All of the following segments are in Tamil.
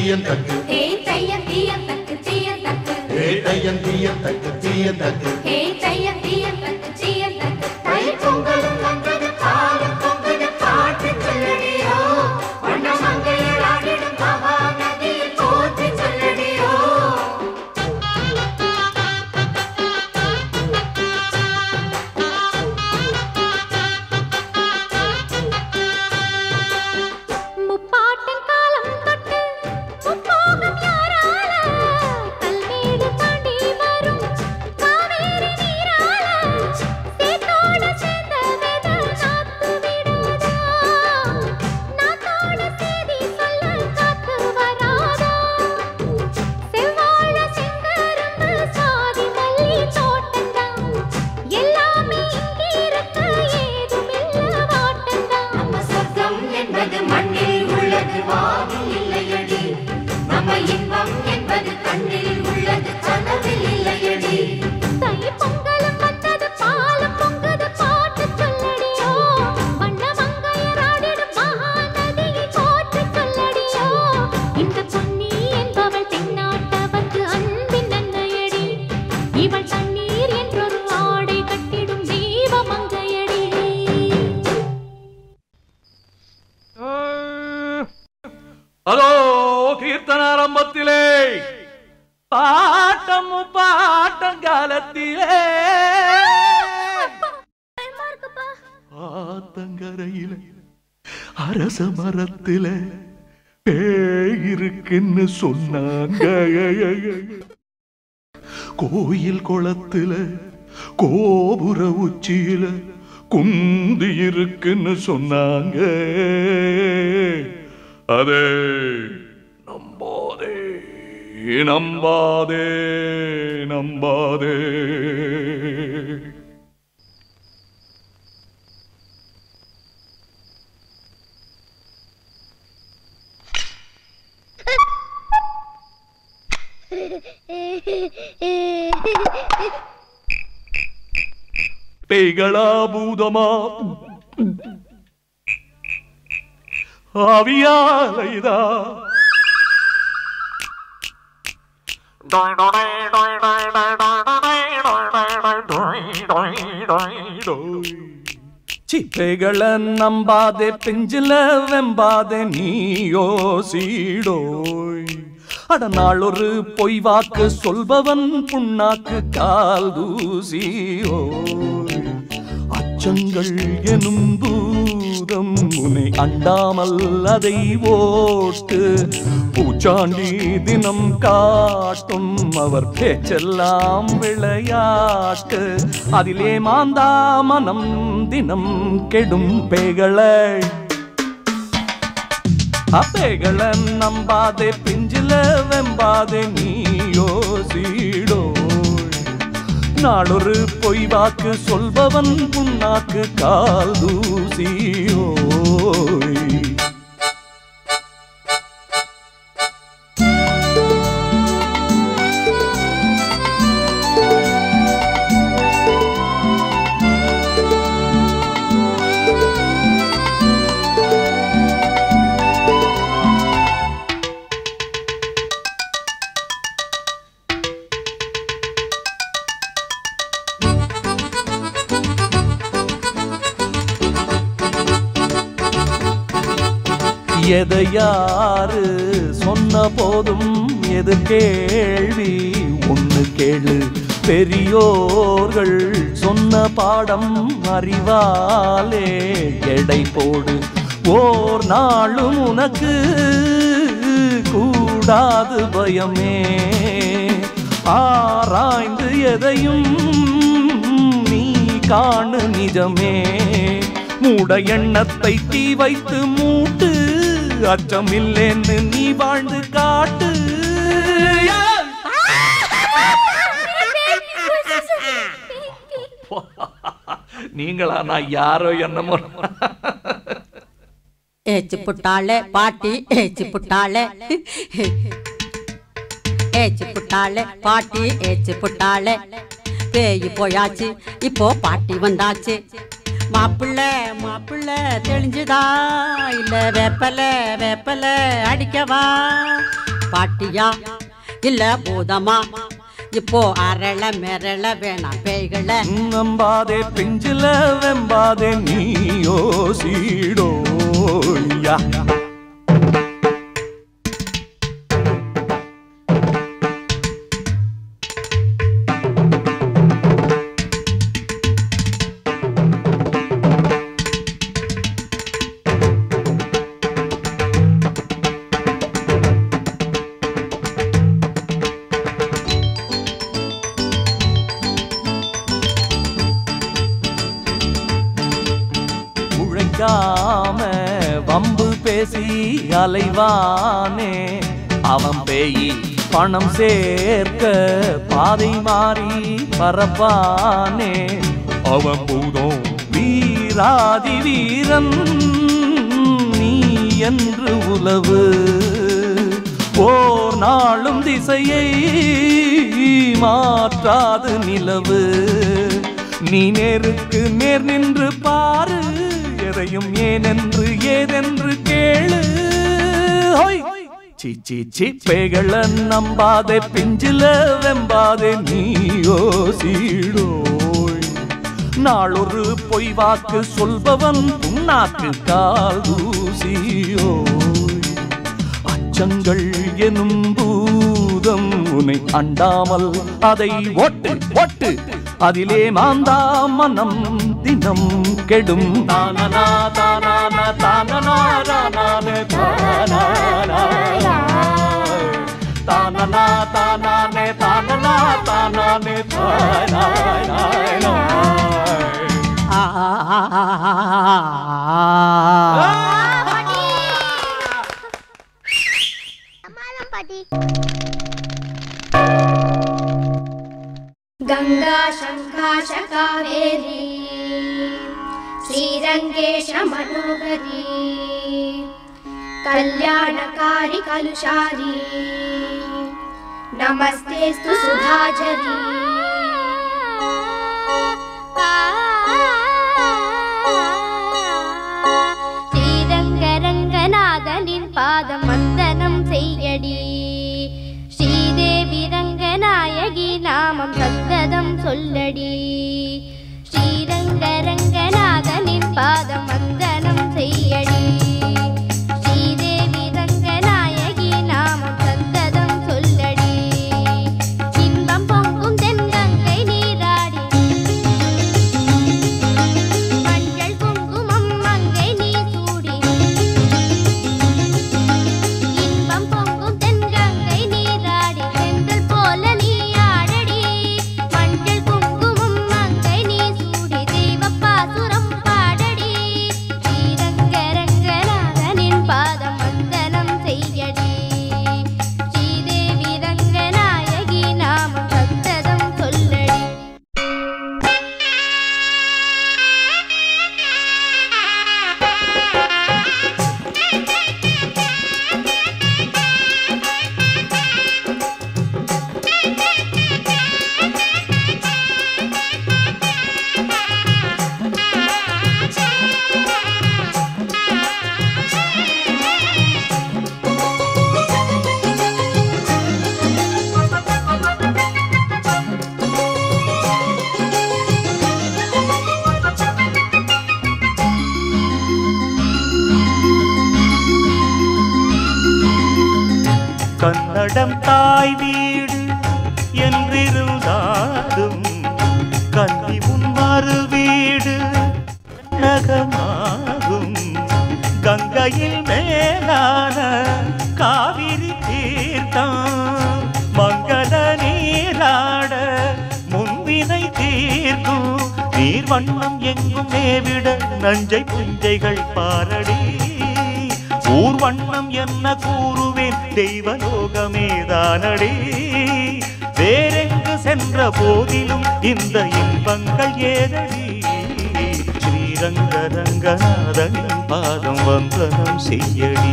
தீயன் தக்கு ஹே தையம் தீயம் தக்கு தீயம் தக்கு ஏ தையன் தீயன் தக்கு தீயன் தக்கு ஹே தையம் தீயம் தக்கு தீயம் தக்கு தை பொங்கலும் வந்தது பாலும் பொங்குது பாட்டு சொல்லடியோ வண்ண மங்கையர் ஆடிடும் மகா நதியில் போற்றி சொல்லடியோ முப்பாட்டின் காலம் தொட்டு முப்போகம் யாரால கல்மேடு தாண்டி வரும் காவேரி நீரால சேத்தோட சேர்ந்த வெத நாத்து விடாதா நாத்தோட சேதி சொல்ல காத்து வராதா செவ்வாழ செங்கரும்பு சாதி மல்லி தோட்டந்தான் எல்லாமே இங்கே இருக்க ஏதுமில்ல வாட்டந்தான் நம்ம சொர்க்கம் என்பது மண்ணில் உள்ளது வானில் இல்லையடி நம்ம இன்பம் என்பது கண்ணில் உள்ளது கனவில் இல்லையடி தை பொங்கலும் வந்தது பாலும் பொங்குது பாட்டு சொல்லடியோ வண்ண மங்கையர் ஆடிடும் மகாநதியை போற்று சொல்லடியோ இந்த பொன்னி என்பவள் தென்னாட்டவர்க்கு அன்பின் நன்மையடி இவள் தண்ணீர் என்றொரு ஆடை கட்டிடும் தீப மங்கையடி ஹலோ கீர்த்தனாரம்பத்திலே பாட்டம் பாட்டங்காலத்திலே ஆத்தங்கரையில அரச மரத்தில பேய் இருக்குன்னு சொன்னாங்க கோயில் குளத்துல கோபுர உச்சியில குந்தி இருக்குன்னு சொன்னாங்க அதே நம்பாதே நம்பாதே நம்பாதே பேய்களா பூதமா ஆவியாலைதா சிப்பைகள நம்பாதே பெஞ்சில வெம்பாதே நீயோ சீடோய் அட நாளொரு பொய் வாக்கு சொல்பவன் புண்ணாக்கு கால் தூசியோய் அச்சங்கள் எனும் பூதம் உன்னை அண்டாமல் அதை ஓட்டு பூச்சாண்டி தினம் காட்டும் அவர் பேச்செல்லாம் விளையாட்டு அதிலே மாந்தா மனம் தினம் கெடும் பேகளை அப்பேகள நம்பாதே பிஞ்சில வெம்பாதே நீயோ சீடோ நாளொரு பொய் வாக்கு சொல்பவன் புண்ணாக்கு கால் தூசியோய் எதை யாரு சொன்ன போதும் எது கேள்வி ஒண்ணு கேளு பெரியோர்கள் சொன்ன பாடம் அறிவாலே எடை போடு ஓர் நாளும் உனக்கு கூடாது பயமே ஆராய்ந்து எதையும் நீ காணு நிஜமே மூட எண்ணத்தை தீ வைத்து மூட்டு அச்சமில்லேன்னு நீ வாழ்ந்து காட்டு நீங்களா நான் யாரோ என்னமோ ஏச்சு புட்டாளே பாட்டி ஏச்சு புட்டாளே ஏச்சு புட்டாளே பாட்டி ஏச்சு புட்டாளே பேய் போயாச்சு இப்போ பாட்டி வந்தாச்சு மாப்பிள்ள மாப்பிள்ள தெளிஞ்சுதா இல்ல வேப்பல வேப்பல அடிக்கவா பாட்டியா இல்ல பூதமா இப்போ அரள மிரள வேணாம் பேய்களை நம்பாதே பிஞ்சில வெம்பாதே நீயோ சீடோயா உழைக்காம வம்பு பேசி அலைவானே அவன் பேயி பணம் சேர்க்க பாதை மாறி பரப்பானே அவன் பூதம் வீராதி வீரன் நீ என்று உலவு ஓர் நாளும் திசையை மாற்றாது நிலவு நீ நேருக்கு நேர் நின்று பாரு எதையும் ஏனென்று ஏதென்று கேளு ஹொய்! சீ சீ சீ பேகள நம்பாதே பிஞ்சில வெம்பாதே நீயோ சீடோய் நாளொரு பொய் வாக்கு சொல்பவன் புண்ணாக்கு கால் தூசியோய் அச்சங்கள் எனும் பூதம் உன்னை அண்டாமல் அதை ஒட்டு ஒட்டு அதிலே மாந்தா மனம் தினம் கெடும் தானனா தானான தானனா தானான தானானா. தானனா தானானே தானனா தானானே தானானா. ஆ, ஆ, ஆ, ஆ, ஆ, ஆ. गङ्गा शङ्काश कावेरी श्रीरङ्गेश मनोहरी कल्याणकारि कलुषारी नमस्तेऽस्तु सुधाझरी ஸ்ரீரங்கரங்கநாதனின் பாதம் வந்தனம் செய்யடி ஸ்ரீதேவி ரங்கநாயகி நாமம் சந்ததம் சொல்லடி ஸ்ரீரங்கரங்கநாதனின் பாதம் வந்தனம் செய்யடி ஸ்ரீதேவி ரங்கநாயகி நாமம் சந்ததம் சொல்லடி இன்பம் பொங்கும் தென்கங்கை நீராடி மஞ்சள் குங்குமம் மங்கை நீ சூடி இன்பம் பொங்கும் தென்கங்கை நீராடி செந்தல் போல நீ ஆடடி மஞ்சள் குங்குமம் மங்கை நீ சூடி தெய்வப்பாசுரம் பாடடி ஸ்ரீரங்கரங்கநாதனின் பாதம் வந்தனம் செய்யடி ஸ்ரீதேவி ரங்கநாயகி நாமம் சந்ததம் சொல்லடி கன்னடம் தாய் வீடு என்றிருந்தாலும் கல்வி உன் மறு வீடு நகமாகும் கங்கையில் மேலான காவிரி தீர்த்தம் மங்கள நீராட முன்வினை தீர்க்கும் நீர் வண்ணம் எங்கும் மேவிட நஞ்சை புஞ்சைகள் பாரடி ஊர் வண்ணம் என்ன கூறுவேன் தெய்வலோகமேதானடி வேறெங்கு சென்ற போதிலும் இந்த இன்பங்கள் ஏதடி ஸ்ரீரங்கரங்கநாதனின் பாதம் வந்தனம் செய்யடி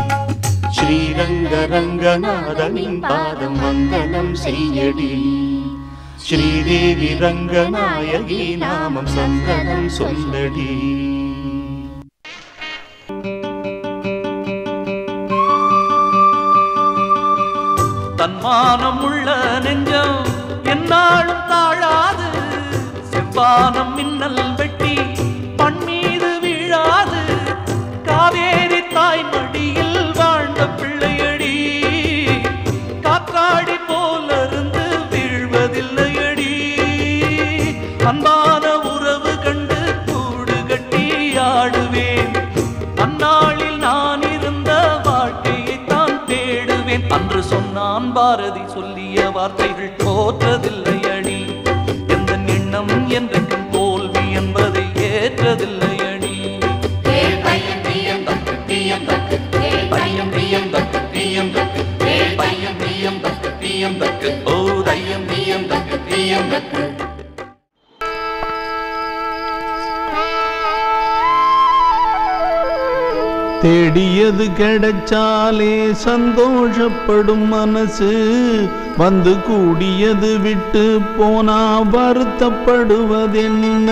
ஸ்ரீரங்கரங்கநாதனின் பாதம் வந்தனம் செய்யடி ஸ்ரீதேவி ரங்கநாயகி நாமம் சந்தனம் சொல்லடி தன்மானம் உள்ள நெஞ்சம் என்னாலும் தாழாது செவ்வானம் மின்னல் வெட்டி பண் மீது வீழாது காவேரி தாய் மடியில் வாழ்ந்த பிள்ளையடி காற்றாடி போல இருந்து வீழ்வதில்லையடி அன்பான உறவு கண்டு கூடு கட்டி ஆடுவேன் அந்நாளில் நான் இருந்த வாழ்க்கையை தான் தேடுவேன் அன்று சொன்னான் பாரதி சொல்லிய வார்த்தைகள் தோற்றதில்லை அடி எந்த எண்ணம் என்றைக்கும் தோல்வி என்பதை ஏற்றதில்லை அடி வேல் பையன் பியம் தக்கு பியம் தக்கு வேல் பையன் பியம் தக்கு பியம் தக்கு வேல் பையன் பியம் தக்கு பியம் தக்கு ஓ தையம் பியம் தக்கு பியம் தக்கு தேடியது கிடைச்சாலே சந்தோஷப்படும் மனசு வந்து கூடியது விட்டு போனா வருத்தப்படுவதென்ன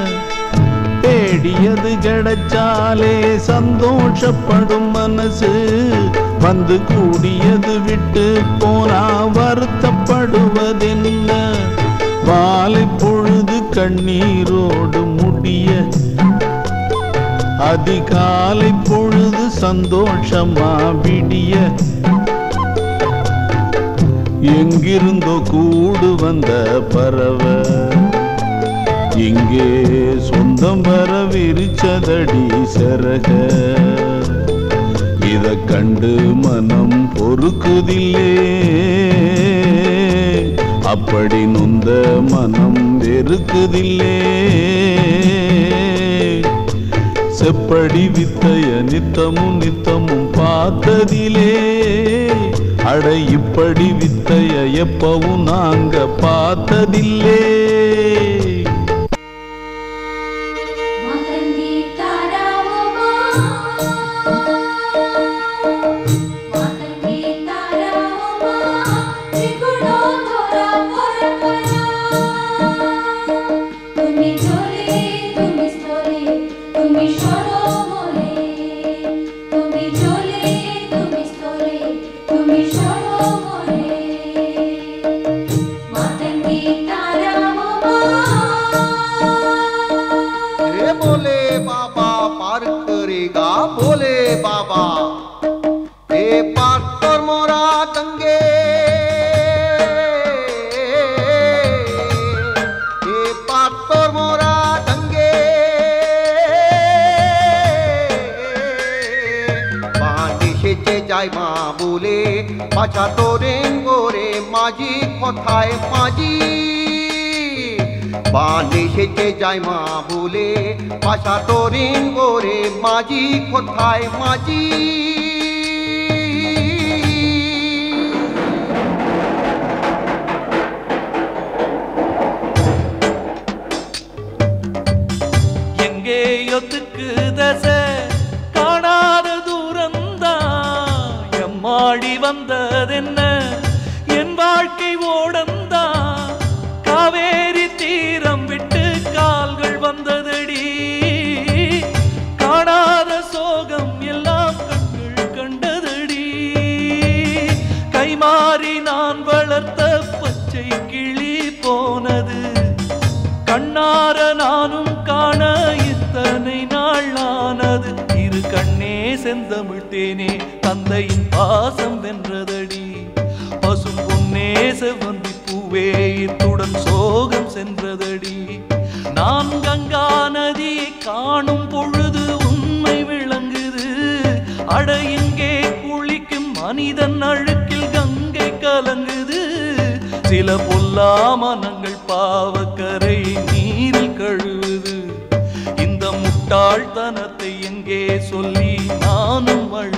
தேடியது கிடைச்சாலே சந்தோஷப்படும் மனசு வந்து கூடியது விட்டு போனா வருத்தப்படுவதென்ன வாலை பொழுது கண்ணீரோடு முடிய அதிகாலை பொழுது சந்தோஷமா விடிய எங்கிருந்தோ கூடு வந்த பறவை இங்கே சொந்தம் வர விரிச்சதடி சரக இத கண்டு மனம் பொறுக்குதில்லே அப்படி நொந்த மனம் வெறுக்குதில்லே செப்படி வித்தைய நித்தமும் நித்தமும் பார்த்ததிலே அட இப்படி வித்தைய எப்பவும் நாங்க பார்த்ததில்லே மாதங்கி தாராவுமா மாதங்கி தாராவுமா சிக்குடோ தோரா போரப்பனா তুমি চলে তুমি স্থলে তুমি সরমলে তুমি চলে তুমি স্থলে তুমি সরমলে মাতঙ্গী তারামা ये बोले बाबा पार करेगा बोले बाबा ए पार कर मोरा गंगे ए पार कर मोरा गंगे পানি সেচে যায় মা বলে পাছা তোরেন গোরে মাঝি কথায় মাঝি পানি সেচে যায় মা বলে পাশা তোরিন গোরে মাঝি কোথায় মাঝি எங்கேயோ திக்கு தசை காணாத தூரந்தான் எம்மாடி வந்ததென்ன என் வாழ்க்கை ஓடந்தான் காவேரி தீரம் விட்டு கால்கள் வந்ததடி காணாத சோகம் எல்லாம் கண்கள் கண்டதடி கைமாறி நான் வளர்த்த பச்சை கிளி போனது கண்ணார நானும் காண இத்தனை நாள் ஆனது இரு கண்ணே செந்தமிழ் தேனே தந்தையின் பாசம் வென்றதடி பசும் பொன்னே செவ்வந்தி பூவே இத்துடன் சோகம் சென்றதடி நான் கங்கா நதியை காணும் பொழுது உண்மை விளங்குது அட இங்கே குளிக்கும் மனிதன் அழுக்கில் கங்கை கலங்குது சில பொல்லா மனங்கள் பாவக்கரை நீரில் கழுவுது இந்த முட்டாள்தனத்தை எங்கே சொல்லி நானும் அழ